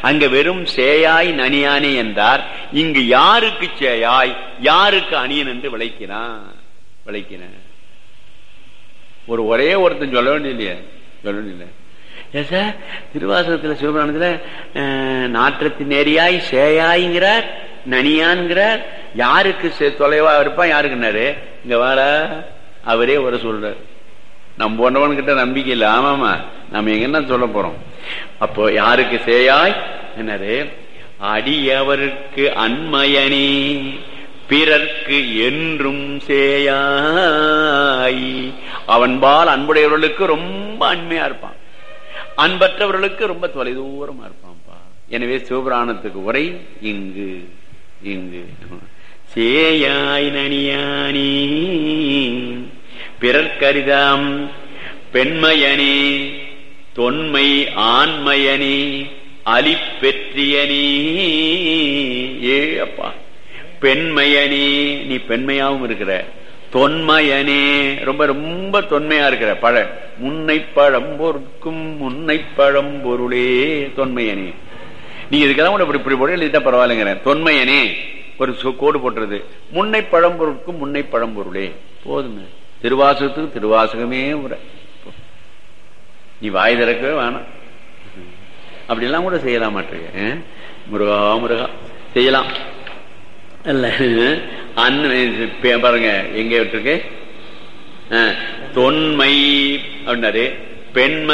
அங்க வெறும் சேயாய் நனியானே என்றார் இங்கு யாருக்கு சேயாய் யாருக்கு அணியன் என்று விளைக்கிறான் விளைக்கிறேன் ஒரு ஒரே ஒருத்தன் சொல்ல வேண்டிய சொல்ல வேண்டிய ஏன் சார் திருவாசகத்துல சிவபுராணத்துல அஹ், நாற்றத்தின் நேரியாய் சேயாய்ங்கிறார் நனியான்கிறார் யாருக்கு சே- தொலைவா இருப்பான் யாருக்குன்னாரு இங்க வார அவரே ஒரு சொல்றார் நம்ம போன்றவன் கிட்ட நம்பிக்கை இல்லை ஆமாமா நம்ம எங்க என்ன சொல்ல போறோம் அப்போ யாருக்கு சேயாய் என்னது அடியவருக்கு அன்மயனே பிறர்க்கு என்றும் சேயாய் அவன்பால் அன்புடையவர்களுக்கு ரொம்ப அண்மையா இருப்பான் அன்பற்றவர்களுக்கு ரொம்ப தொலைதூரமா இருப்பான்ப்பா எனவே சிவபுராணத்துக்கு உரை இங்கு இங்கு சேயாய் நனியானி பிறர்க்கரிதாம் பெண்மையனே தொன்மை ஆண்மையனே அலிப்பெற்றியனே ஏ அப்பா பெண்மையனே நீ பெண்மையாவும் இருக்கிற தொன்மையனே ரொம்ப ரொம்ப தொன்மையா இருக்கிற பழ முன்னை பழம் பொருட்கும் முன்னை பழம் பொருளே தொன்மையனே நீ இதுக்கெல்லாம் கூட இப்படி இப்படி போட்டு எழுதிட்டா பரவாயில்லைங்கிறேன் தொன்மையனே ஒரு சு- கோடு போட்டுறது முன்னை பழம்பொருட்கும் முன்னை பழம்பொருளே போதுங்க திருவாசகத்துக்கு திருவாசகமே உரை நீ வாய் திறக்கவே வேணாம் அப்படிலாம் கூட செய்யலாம் மாட்டிருக்க முருகா முருகா செய்யலாம் இல்ல அண்ணன் பே- பாருங்க எங்க விட்டுருக்கு அஹ், தொன்மை அப்படின்னாரு பெண்மை